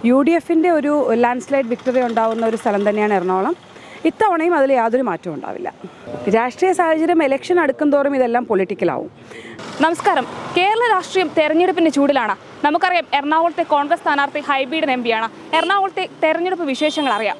U D എഫിൻ്റെ ഒരു land slide victory ഉണ്ടാവുന്ന ഒരു സ്ഥലം തന്നെയാണ് എറണാകുളം ഇത്തവണയും അതിൽ യാതൊരു മാറ്റവും ഉണ്ടാവില്ല രാഷ്ട്രീയ സാഹചര്യം ഇലക്ഷൻ അടുക്കും തോറും ഇതെല്ലാം പൊളിറ്റിക്കലാവും നമസ്കാരം കേരള രാഷ്ട്രീയം തെരഞ്ഞെടുപ്പിന്റെ ചൂടിലാണ് നമുക്കറിയാം എറണാകുളത്തെ കോൺഗ്രസ് സ്ഥാനാർത്ഥി ഹൈബീഡൻ എം പിയാണ് എറണാകുളത്തെ തെരഞ്ഞെടുപ്പ് വിശേഷങ്ങൾ അറിയാം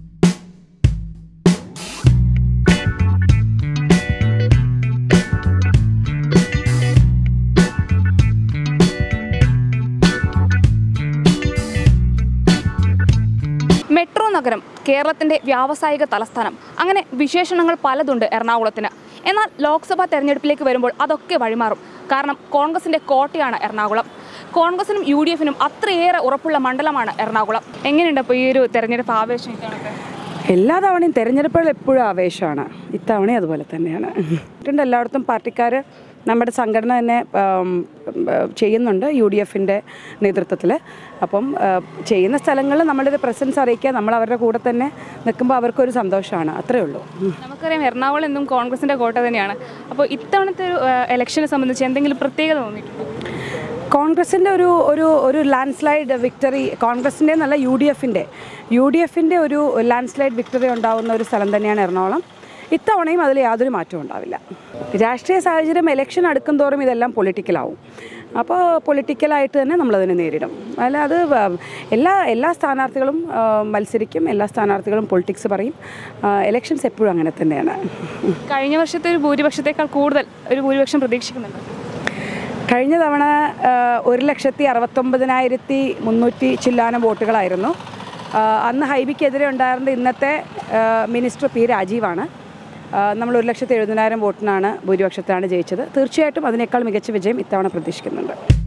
മെട്രോ നഗരം കേരളത്തിന്റെ വ്യാവസായിക തലസ്ഥാനം അങ്ങനെ വിശേഷണങ്ങൾ പലതുണ്ട് എറണാകുളത്തിന് എന്നാൽ ലോക്സഭാ തെരഞ്ഞെടുപ്പിലേക്ക് വരുമ്പോൾ അതൊക്കെ വഴിമാറും കാരണം കോൺഗ്രസിന്റെ കോട്ടയാണ് എറണാകുളം കോൺഗ്രസിനും യു ഡി എഫിനും അത്രയേറെ ഉറപ്പുള്ള മണ്ഡലമാണ് എറണാകുളം എങ്ങനെയുണ്ട് അപ്പോൾ ഈ ഒരു തെരഞ്ഞെടുപ്പ് ആവേശം ഇത്തവണത്തെ എല്ലാ തവണയും തെരഞ്ഞെടുപ്പുകൾ എപ്പോഴും ആവേശമാണ് ഇത്തവണയും അതുപോലെ തന്നെയാണ് ഉണ്ട് എല്ലായിടത്തും പാർട്ടിക്കാർ നമ്മുടെ സംഘടന തന്നെ ആം, ഉം, ചെയ്യുന്നുണ്ട് യു ഡി എഫിൻ്റെ നേതൃത്വത്തിൽ അപ്പം ആ, ചെയ്യുന്ന സ്ഥലങ്ങളിൽ നമ്മളുടെ ഒരു പ്രസൻസ് അറിയിക്കുക നമ്മൾ അവരുടെ കൂടെ തന്നെ നിൽക്കുമ്പോൾ അവർക്കൊരു സന്തോഷമാണ് അത്രേ ഉള്ളൂ ഉം. നമുക്കറിയാം എറണാകുളം എന്നും കോൺഗ്രസിന്റെ കോട്ട തന്നെയാണ് അപ്പോൾ ഇത്തവണത്തെ ഒരു ഇലക്ഷനെ സംബന്ധിച്ച് എന്തെങ്കിലും പ്രത്യേകത തോന്നിയിട്ടുണ്ടോ കോൺഗ്രസിൻ്റെ ഒരു ഒരു ഒരു ലാൻഡ് സ്ലൈഡ് വിക്ടറി കോൺഗ്രസിൻ്റെ എന്നല്ല യു ഡി എഫിൻ്റെ യു ഡി എഫിൻ്റെ ഒരു ലാൻഡ് സ്ലൈഡ് വിക്ടറി ഉണ്ടാവുന്ന ഒരു സ്ഥലം തന്നെയാണ് എറണാകുളം ഇത്തവണയും അതിൽ യാതൊരു മാറ്റവും ഉണ്ടാവില്ല രാഷ്ട്രീയ സാഹചര്യം ഇലക്ഷൻ അടുക്കും തോറും ഇതെല്ലാം പൊളിറ്റിക്കലാവും അപ്പോൾ പൊളിറ്റിക്കലായിട്ട് തന്നെ നമ്മളതിനെ നേരിടും അല്ല അത് വ- എല്ലാ എല്ലാ സ്ഥാനാർത്ഥികളും ആ, മത്സരിക്കും എല്ലാ സ്ഥാനാർത്ഥികളും പൊളിറ്റിക്സ് പറയും ഇലക്ഷൻസ് എപ്പോഴും അങ്ങനെ തന്നെയാണ് കഴിഞ്ഞ വർഷത്തെ ഒരു ഭൂരിപക്ഷത്തേക്കാൾ കൂടുതൽ ഒരു ഭൂരിപക്ഷം പ്രതീക്ഷിക്കുന്നുണ്ട് കഴിഞ്ഞ തവണ ആ, ഒരു ലക്ഷത്തി അറുപത്തൊമ്പതിനായിരത്തി മുന്നൂറ്റി ചില്ലാനം വോട്ടുകളായിരുന്നു ആ, അന്ന് ഹൈബിക്കെതിരെ ഉണ്ടായിരുന്ന ഇന്നത്തെ ആ, മിനിസ്റ്റർ പി രാജീവാണ് ആ, നമ്മൾ ഒരു ലക്ഷത്തി എഴുപതിനായിരം വോട്ടിനാണ് ഭൂരിപക്ഷത്തിലാണ് ജയിച്ചത് തീർച്ചയായിട്ടും അതിനേക്കാൾ മികച്ച വിജയം ഇത്തവണ പ്രതീക്ഷിക്കുന്നുണ്ട്